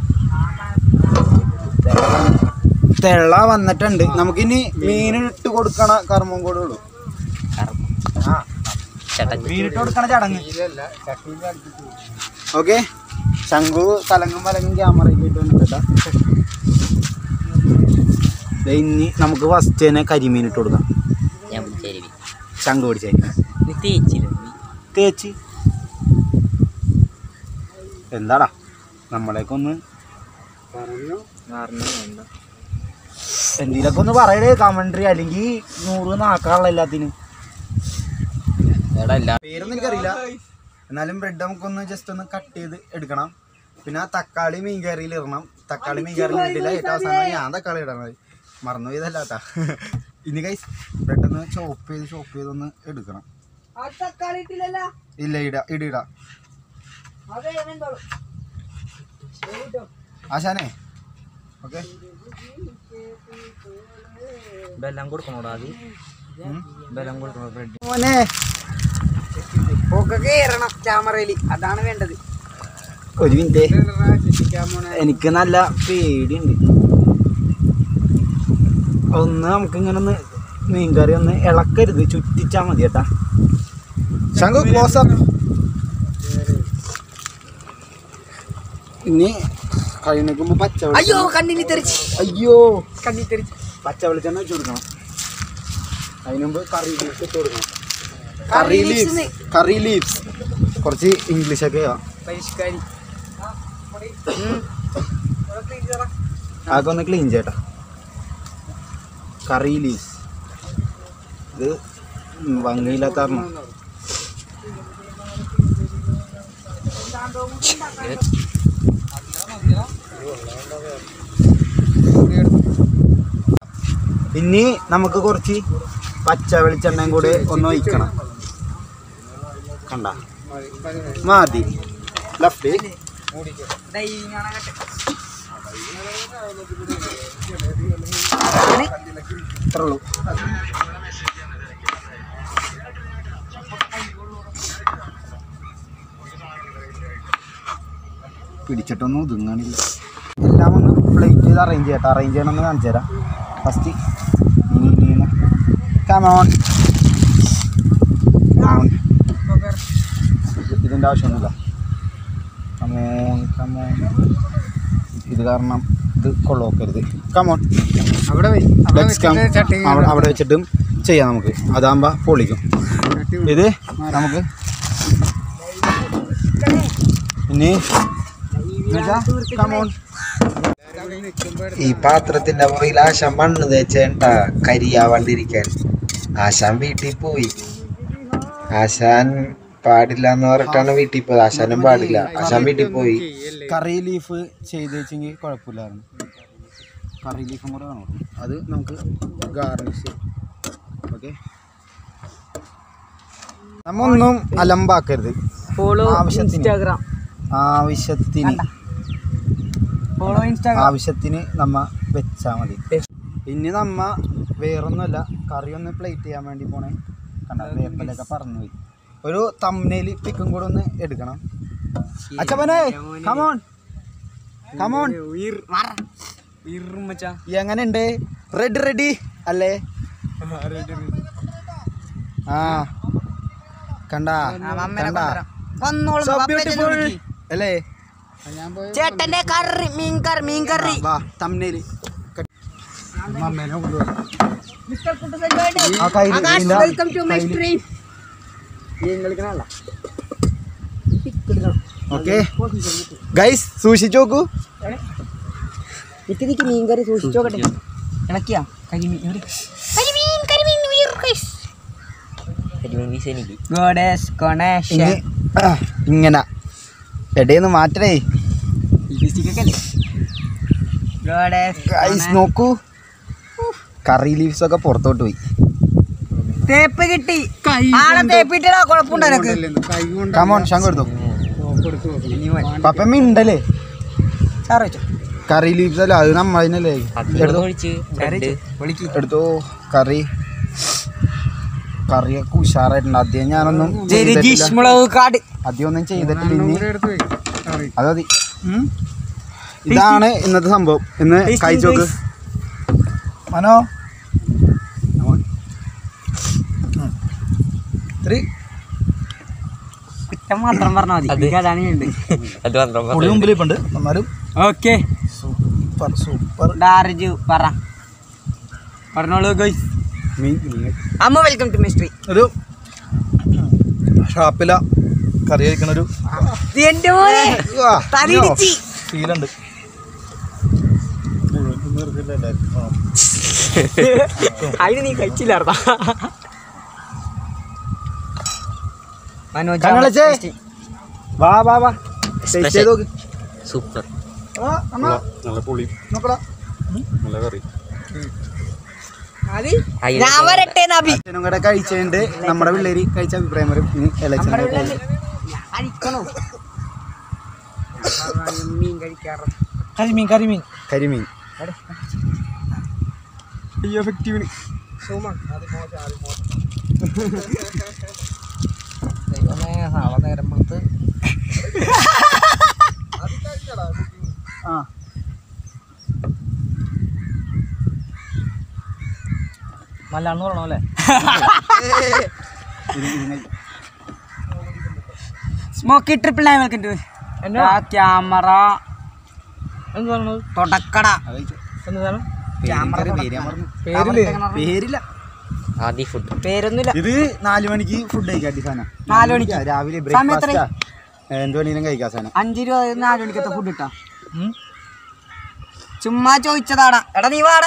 തിള വന്ന്- തിള വന്നിട്ടുണ്ട് നമുക്കിനി മീൻ ഇട്ട് കൊടുക്കണ കർമ്മം കൂടെ ഉള്ളൂ ആ മീനിട്ട് കൊടുക്കണ ചടങ്ങ് ഓക്കെ ശംഖു തലങ്ങും വലങ്ങും ക്യാമറയിൽ ഇട്ടുണ്ടാ ഇനി നമുക്ക് ഫസ്റ്റ് തന്നെ കരിമീൻ ഇട്ട് കൊടുക്കാം ഞാൻ ശരി ശംഖു പിടിച്ചേക്കാം നീ തേച്ചില്ല തേച്ച് എന്താടാ നമ്മളെയൊക്കെ ഒന്ന് എന്തിലൊക്കെ ഒന്ന് പറയടേ കമൻട്രി അല്ലെങ്കിൽ നൂറ് നാക്കാനുള്ള എല്ലാത്തിനും എടാ എല്ലാ പേരൊന്നും എനിക്കറിയില്ല എന്നാലും ബ്രെഡ് നമുക്കൊന്ന് ജസ്റ്റ് ഒന്ന് കട്ട് ചെയ്ത് എടുക്കണം പിന്നെ ആ തക്കാളി മീൻ കറിയിൽ ഇടണം തക്കാളി മീൻ കറിയിൽ ഇടില്ല ഏറ്റവും അവസാനം ഞാൻ തക്കാളി ഇടണത് മറന്നു പോയതല്ലാട്ടാ ഇനി കൈസ് ബ്രെഡ് ഒന്ന് ചോപ്പ് ചെയ്ത് ചോപ്പ് ചെയ്തൊന്ന് എടുക്കണം ഇല്ല ഇട ഇട ഇട ആശാനെ ഓക്കെ ബെല്ലം കൊടുക്കണോടാ അത് ബെല്ലം കൊടുക്കണോ ബ്രെഡ് മോനെ ഒക്കെ കയറണം ക്യാമറയിൽ അതാണ് വേണ്ടത് ഒരു മിനിറ്റ് എനിക്ക് നല്ല പേടിയുണ്ട് ഒന്ന് നമുക്ക് ഇങ്ങനെ ഒന്ന് മീൻകറി ഒന്ന് ഇളക്കരുത് ചുറ്റിച്ചാ മതി കേട്ടാ ശങ്കു ക്ലോസ് അപ്പ് ഇനി കഴിഞ്ഞിക്കുമ്പോ പച്ച വെളിച്ചെണ്ണ- അയ്യോ കണ്ണിന് തെറിച്ച് അയ്യോ കണ്ണിൽ തെറിച്ച് പച്ച വെളിച്ചെണ്ണ വെച്ച് കൊടുക്കണം അതിന് മുമ്പ് കറി ലീവ്സ് ഇട്ട് കൊടുക്കണം കറി ലീവ്സ് കറി ലീവ്സ് കുറച്ച് ഇംഗ്ലീഷൊക്കെ പരിഷ്കാരി അതൊക്കെ ഒന്ന് ക്ലീൻ ചെയ്യട്ടാ കറി ലീവ്സ് ഇത് ഭംഗിയില്ലാത്ത കാരണം ഇനി നമുക്ക് കുറച്ച് പച്ച വെളിച്ചെണ്ണയും കൂടെ ഒന്ന് ഒഴിക്കണം കണ്ട മതി ലെഫ്റ്റ് ഇത്രേ ഉള്ളൂ പിടിച്ചിട്ടൊന്നും ഒതുങ്ങണില്ല എല്ലാം ഒന്ന് പ്ലേറ്റ് ചെയ്ത് അറേഞ്ച് ചെയ്യട്ടെ അറേഞ്ച് ചെയ്യണമെന്ന് കാണിച്ചു തരാം ഫസ്റ്റ് കമോൺ ഇതിൻ്റെ ആവശ്യമൊന്നുമില്ല കമോൺ കമോൺ ഇത് കാരണം ഇത് കൊള്ളോക്കരുത് കമോൺ അവിടെ ലെറ്റ്സ് കം അവിടെ അവിടെ വെച്ചിട്ടും ചെയ്യാം നമുക്ക് അതാകുമ്പോൾ പൊളിക്കും ഇത് നമുക്ക് ഇനി കമോൺ ഈ പാത്രത്തിന്റെ പുറകിൽ ആശാൻ മണ്ണ് തേച്ചേണ്ട കരിയാവാണ്ടിരിക്കാൻ ആശാൻ വീട്ടിൽ പോയി ആശാൻ പാടില്ല എന്ന് പറഞ്ഞിട്ടാണ് വീട്ടിൽ പോയത് ആശാനും പാടില്ല ആശാൻ വീട്ടിൽ പോയി കറി ലീഫ് ചെയ്ത് വെച്ചെങ്കിൽ കുഴപ്പമില്ലായിരുന്നു കറി ലീഫും കൂടെ വേണം അത് നമുക്ക് ഗാർണിഷ് ഓക്കെ നമ്മ ഒന്നും അലമ്പാക്കരുത് ഫോളോ ആവശ്യത്തിന്. ഇൻസ്റ്റാഗ്രാം ആവശ്യത്തിന് ഫോളോ ഇൻസ്റ്റാഗ്രാം ആവശ്യത്തിന് നമ്മ വെച്ചാൽ മതി ഇനി നമ്മ വേറൊന്നുമല്ല കറി ഒന്ന് പ്ലേറ്റ് ചെയ്യാൻ വേണ്ടി പോണേ കണ്ട വേപ്പലൊക്കെ പറന്നു പോയി ഒരു തമ്മനയിൽ പിക്കും കൂടെ ഒന്ന് എടുക്കണം അച്ഛപ്പനെ കമോൺ കമോൺ മച്ചാ എങ്ങനെയുണ്ട് റെഡി റെഡി അല്ലേ ആ കണ്ട കണ്ട So beautiful. അല്ലേ ചേട്ടന്റെ കറി മീൻ കറി മീൻ കറി വാ തമ്മനയിൽ ആ കയ്യിൽ ഇതിന്റെ വെൽക്കം ടു മൈ കയ്യില് സ്ട്രീം ഓക്കെ ഗൈസ് സൂക്ഷിച്ചു നോക്കൂ നിക്ക് നിക്ക് മീൻ കറി സൂക്ഷിച്ചോക്കട്ടെ ഇണക്കിയാ കരിമീൻ കരിമീൻ കരിമീൻ കരിമീൻ പീസ് എനിക്ക് ഗോഡേസ് ഇനി കൊണേഷൻ ആ, ഇങ്ങനെ എടേന്ന് മാറ്റണേ ഗൈസ് നോക്കൂ കറി ലീവ്സ് ഒക്കെ പുറത്തോട്ട് പോയി തേപ്പ് കിട്ടി ആളെ തേപ്പിട്ടാ കുഴപ്പമുണ്ടോ എനക്ക് കമോൺ ശങ്ക എടുത്തു പപ്പ മിണ്ടല്ലേ സാറ് വെച്ചോ കറി ലീവ്സ് അല്ല അത് നമ്മളതിനല്ലേ എടുത്തോ ഒഴിച്ച് ബ്രെഡ് എടുത്തോ കറി കറിയൊക്കെ ഉഷാറായിട്ടുണ്ട് ആദ്യം ഞാനൊന്നും ജലജീഷ് ചെയ്തിട്ടില്ല. മുളക് കാട് ആദ്യം ഒന്നും ചെയ്തിട്ടില്ല ഇനി അത് മതി ഇതാണ് ഇന്നത്തെ സംഭവം ഇന്ന് Tasting കഴിച്ചു നോക്ക് guys. മനോ ത്രീ കുറ്റം മാത്രം പറഞ്ഞാൽ മതി അത് എനിക്ക് അതാണ് വേണ്ടത് അത് മാത്രം പുളി മുമ്പിൽ ഇപ്പുണ്ട് എന്നാലും ഓക്കെ സൂപ്പർ സൂപ്പർ ഡാർജു പറ പറഞ്ഞോളൂ ഗൈസ് മീൻ അമ്മ വെൽക്കം ടു മിസ്ട്രി ഒരു ഷാപ്പില കറി കഴിക്കണ ഒരു എന്റെ മോനെ തലയിടിച്ച് ഫീലുണ്ട് അതിന് നീ കഴിച്ചില്ലാർന്നാ കണ്ണടച്ചേ. വാ വാ വാ ടേസ്റ്റ് ചെയ്ത് നോക്ക് സൂപ്പർ ആ, അമ്മ. നോക്കടാ ഞാൻ വരട്ടെ നബി അച്ഛനും കൂടെ കഴിച്ചുകൊണ്ട് നമ്മുടെ പിള്ളേര് കഴിച്ച അഭിപ്രായം വരും ഇനി ഇലക്ഷൻ കഴിക്കണോ മീൻ കഴിക്കാറ് കരിമീൻ കരിമീൻ കരിമീൻ എഫക്റ്റീവ് നാളെ നേരം പുറത്ത് ആ മലയാളം പറയണോ അല്ലേ smoky triple nine welcome to camera എന്ത് പറയണത് തുടക്കട എന്ത് സാധനം പേരില്ല ആദ്യ ഫുഡ് പേരൊന്നുമില്ല ഇത് നാല് മണിക്ക് ഫുഡ് കഴിക്കാം അടി സാധനം നാല് മണിക്ക് രാവിലെ സമയം ബ്രേക്ക്ഫാസ്റ്റാ എന്ത് വേണേലും കഴിക്കാം സാധനം അഞ്ച് ഇരുപത് നാല് മണിക്കത്തെ ഫുഡ് ഇട്ടാ ചുമ്മാ ചോദിച്ചതാടാ എടാ നീ വാടാ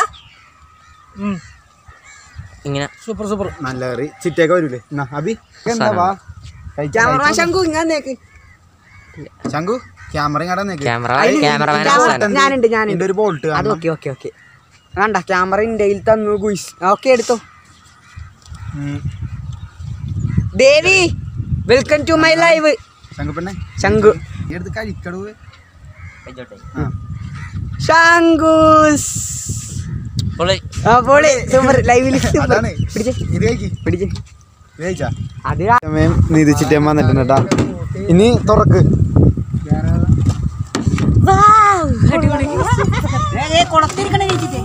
ഇങ്ങനെ സൂപ്പർ സൂപ്പർ നല്ല കറി ചിറ്റയൊക്കെ വരൂലേ എന്നാ അബി എന്താ വാ കഴിക്കാം, ക്യാമറ കഴിക്കാം. ശങ്കു ഇങ്ങന്നേക്ക് ശങ്കു ക്യാമറ ഇങ്ങടെ നേക്ക് ക്യാമറ ക്യാമറമാൻ അവസാനം ഞാനുണ്ട് ഞാനുണ്ട് ഇതിന്റെ ഒരു ബോൾട്ട് അത് ഓക്കെ ഓക്കെ ഓക്കെ വേണ്ട ക്യാമറ ഇന്ത്യയിൽ തന്നു ഗുയിസ് ഓക്കെ എടുത്തോ Devi welcome to my live Shanku പെണ്ണെ ശങ്കു ഈ എടുത്ത് കഴിക്കടൂ ശങ്കൂസ് പൊളി അപ്പോള് സൂപ്പർ ലൈവിൽ സൂപ്പർ അതാണ് പിടിച്ചേ ഇത് കഴിക്ക് പിടിച്ചേ ഇത് കഴിച്ചാ അത് സമയം നീതി ചിറ്റയം വന്നിട്ടുണ്ട് കേട്ടാ ഇനി തുറക്ക് കുളത്തിരിക്കണേ ചേച്ചിട്ടേ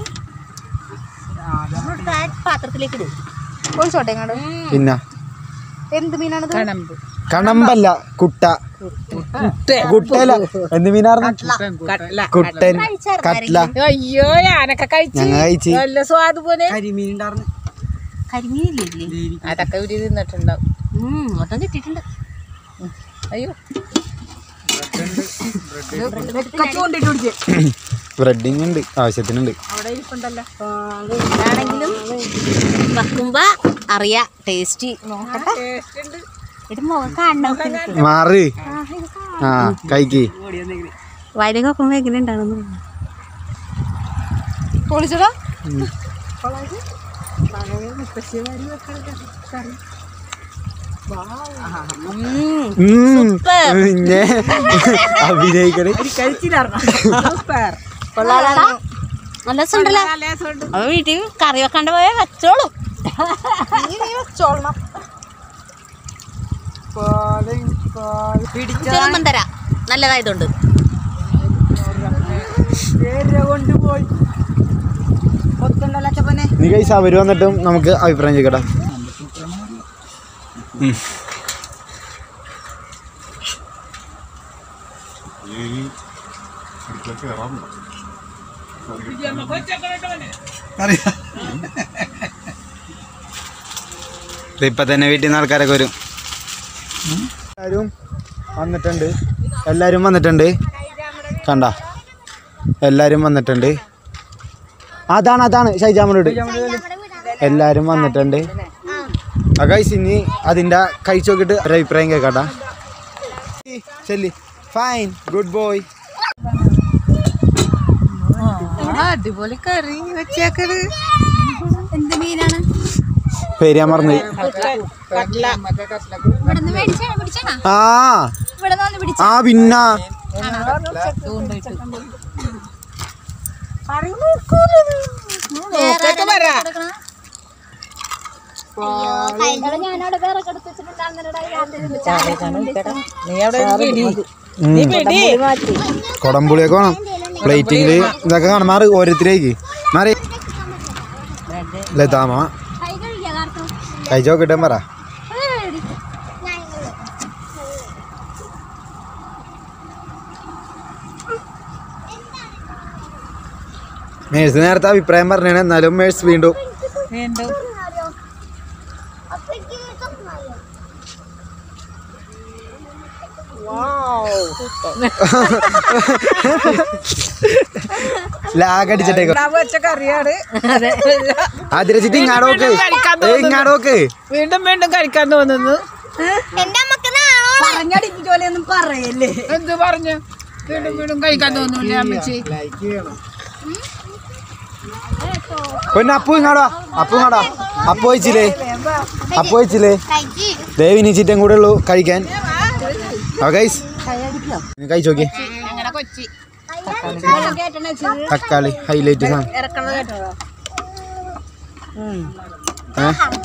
പാത്രത്തിലേക്ക് ഇട് ഒഴിച്ചോട്ടെ ഇങ്ങോട്ട് പിന്നെ എന്ത് മീനാണത് കണമ്പല്ല കുട്ട കുട്ടല്ല എന്ത് മീനാർന്നു കുട്ടൻ കട്ല അയ്യോ ഞാനൊക്കെ കഴിച്ചു ഞങ്ങൾ കഴിച്ച് നല്ല സ്വാദ് പോലെ കരിമീൻ ഉണ്ടായിരുന്നു കരിമീനില്ലേ അതൊക്കെ ഒരു തിന്നിട്ടുണ്ടാവും മൊത്തം കിട്ടിയിട്ടുണ്ട് ഉം. അയ്യോ കൊണ്ടിട്ട് പിടിച്ചേ ബ്രെഡിങ് ഉണ്ട് ആവശ്യത്തിനുണ്ട് ആണെങ്കിലും വെക്കുമ്പോ അറിയാ ടേസ്റ്റ് നോക്കട്ടെ ഇത് മുഖം കാണണം മാറ് ആ കഴിക്ക് വയലേക്ക് വെക്കുമ്പോ എങ്ങനെ ഉണ്ടാകുന്നു പൊളിച്ചടാ ഉം. പിന്നെ അഭിനയിക്കണേ നല്ല രസമുണ്ടല്ലോ അപ്പൊ വീട്ടിൽ കറി വെക്കാണ്ട് പോയാൽ വെച്ചോളൂ വെച്ചോളണം ചെറുപ്പം തരാം നല്ലതായതുകൊണ്ട് കൊണ്ടുപോയി കൊത്തുണ്ടല്ലോ അച്ചപ്പനെ നീ കഴിച്ച അവര് വന്നിട്ടും നമുക്ക് അഭിപ്രായം ചോദിക്കട്ടെ ഇപ്പൊ തന്നെ വീട്ടിൽ നിന്ന് ആൾക്കാരൊക്കെ വരും എല്ലാരും വന്നിട്ടുണ്ട് എല്ലാരും വന്നിട്ടുണ്ട് കണ്ട എല്ലാരും വന്നിട്ടുണ്ട് അതാണ് അതാണ് ഷൈജാമനോട് എല്ലാരും വന്നിട്ടുണ്ട് ആ ഗൈസ് ഇനി അതിന്റെ കഴിച്ചു നോക്കിട്ട് ഒരു അഭിപ്രായം കേക്കാട്ടാ ചെല്ലി ഫൈൻ ഗുഡ് ബോയ് അടിപൊളി കറി വെച്ചേക്കത് എന്ത് മീനാണ് പേര് ഞാൻ മറന്നു ഇവിടുന്ന് മേടിച്ചാണ് പിടിച്ചാണോ ആ ഇവിടെ നിന്ന് പിടിച്ച ആ പിന്നാ ഞാനവിടെ വേറെ എടുത്ത് വെച്ചിട്ടുണ്ടായിരുന്നടാ കൊടംപുളിയൊക്കെ വേണം പ്ലേറ്റിങ്ങില് ഇതൊക്കെ കാണാം മാറി ഓരോരുത്തരേക്ക് മാറി ലതാമ കൈ കഴുകിയ കാർത്തോ കഴിച്ചു നോക്കട്ടെ പറ മേഴ്സ് നേരത്തെ അഭിപ്രായം പറഞ്ഞാണ് എന്നാലും മേഴ്സ് വീണ്ടും ലാഗ് അടിച്ചിട്ടേക്കോ വെച്ച കറിയാണ് അതിരച്ചിട്ട് ഇങ്ങാടോക്ക് ഇങ്ങാടോക്ക് വീണ്ടും വീണ്ടും കഴിക്കാൻ തോന്നുന്നു എന്റെ അമ്മക്ക് പറഞ്ഞടിപ്പിച്ച പോലെ ഒന്നും പറയല്ലേ എന്ത് പറഞ്ഞു വീണ്ടും വീണ്ടും കഴിക്കാൻ തോന്നൂല്ലേ അമ്മച്ചി പിന്നെ അപ്പു ഇങ്ങാടാ അപ്പു ഇങ്ങാടാ അപ്പു വെച്ചില്ലേ അപ്പു വെച്ചില്ലേ ദേവിനി ചിറ്റം കൂടെ ഉള്ളൂ കഴിക്കാൻ ഗൈസ് കഴിച്ചു നോക്കി ഞങ്ങളുടെ കൊച്ചി തക്കാളി ഹൈലൈറ്റ് സാധനം ഏ?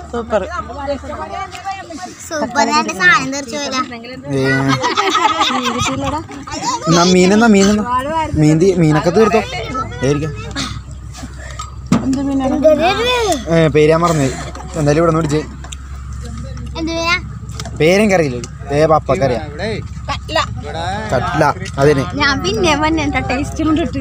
സൂപ്പറായിട്ട് സാധനം തെറിച്ചു ഏ. എന്നാ മീനെന്നാ മീനെന്നാ മീൻ തീ- മീനൊക്കെ തീർത്തോ ഏരിക്കാം ഏ, പേര് ഞാൻ മറന്നു എന്തായാലും ഇവിടെ നിന്ന് പിടിച്ച് പേരെനിക്കറിയില്ല ഏ പപ്പക്കറിയാം കട്ല അതിന് ഞാൻ പിന്നെ വന്നെ ടേസ്റ്റ് കൊണ്ടിട്ട്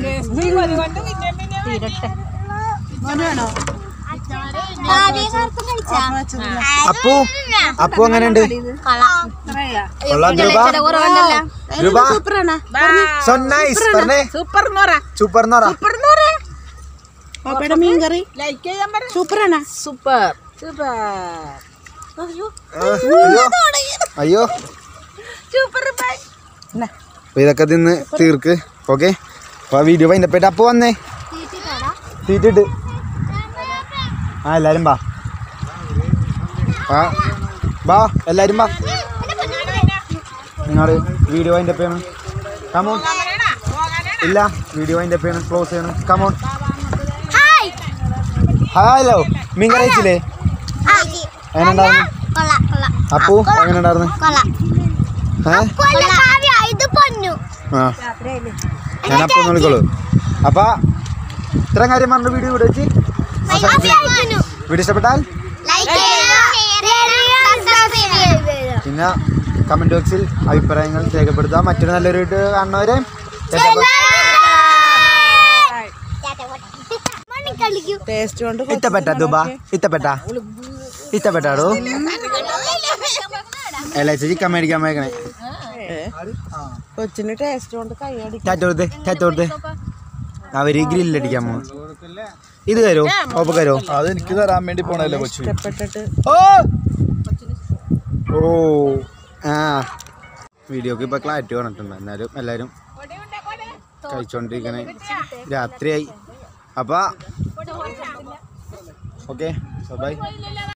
അപ്പു അപ്പു എങ്ങനെയുണ്ട് കൊള്ളാം ധ്രുവ ധ്രുവ സോ നൈസ് പറഞ്ഞേ സൂപ്പർ എന്ന് പറ സൂപ്പർ എന്ന് പറ സൂപ്പർ എന്ന് പറ പപ്പയുടെ മീൻ കറി ലൈക്ക് ചെയ്യാൻ പറ സൂപ്പറാണ് സൂപ്പർ സൂപ്പർ അയ്യോ അയ്യോ സൂപ്പർ ബൈ അപ്പൊ ഇതൊക്കെ തിന്ന് തീർക്ക് ഓക്കെ അപ്പൊ വീഡിയോ വൈകിട്ട് അപ്പൊ വന്നേ തീറ്റിട്ട് ആ എല്ലാരും ബാ ആ ബാ എല്ലാരും ബാ നിങ്ങൾ വീഡിയോ അതിൻ്റെ ചെയ്യണം കമോൺ ഇല്ല വീഡിയോ അതിൻ്റെ ചെയ്യണം ക്ലോസ് ചെയ്യണം കമോൺ ഹലോ മീൻ കറിയിച്ചില്ലേ എങ്ങനെയുണ്ടായിരുന്നു അപ്പു എങ്ങനെയുണ്ടായിരുന്നു ഏ ഇത് പൊന്നു ആ ഞാൻ അപ്പൊ ഒന്ന് വിളിക്കോളൂ അപ്പൊ ഇത്രയും കാര്യം പറഞ്ഞ വീഡിയോ ഇവിടെ വെച്ച് വീഡിയോ ഇഷ്ടപ്പെട്ടാൽ പിന്നെ കമന്റ് ബോക്സിൽ അഭിപ്രായങ്ങൾ രേഖപ്പെടുത്തുക മറ്റൊരു നല്ലൊരു വീഡിയോ കാണുന്നവരെ ടേസ്റ്റ് കൊണ്ട് ഇഷ്ടപ്പെട്ട ദുബ ഇഷ്ടപ്പെട്ട ഇഷ്ടപ്പെട്ടാടോ അല്ല ചിക്കൻ മേടിക്കാൻ മേടിക്കണേ കൊച്ചിന് ടേസ്റ്റ് കൊണ്ട് കൈയടി ടാറ്റ കൊടുത്തേ ടാറ്റ കൊടുത്തേ അവര് ഗ്രില്ലടിക്കാൻ പോകും ഇത് തരോ ഓപ്പ തരോ അത് എനിക്ക് തരാൻ വേണ്ടി പോണല്ലേ കൊച്ചു ഇഷ്ടപ്പെട്ടിട്ട് ഓ ഓ ആ വീഡിയോക്ക് ഇപ്പൊ ക്ലാരിറ്റി വന്നിട്ടുണ്ട് എന്നാലും എല്ലാരും കഴിച്ചോണ്ടിരിക്കണേ രാത്രിയായി അപ്പൊ ഓക്കെ ബൈ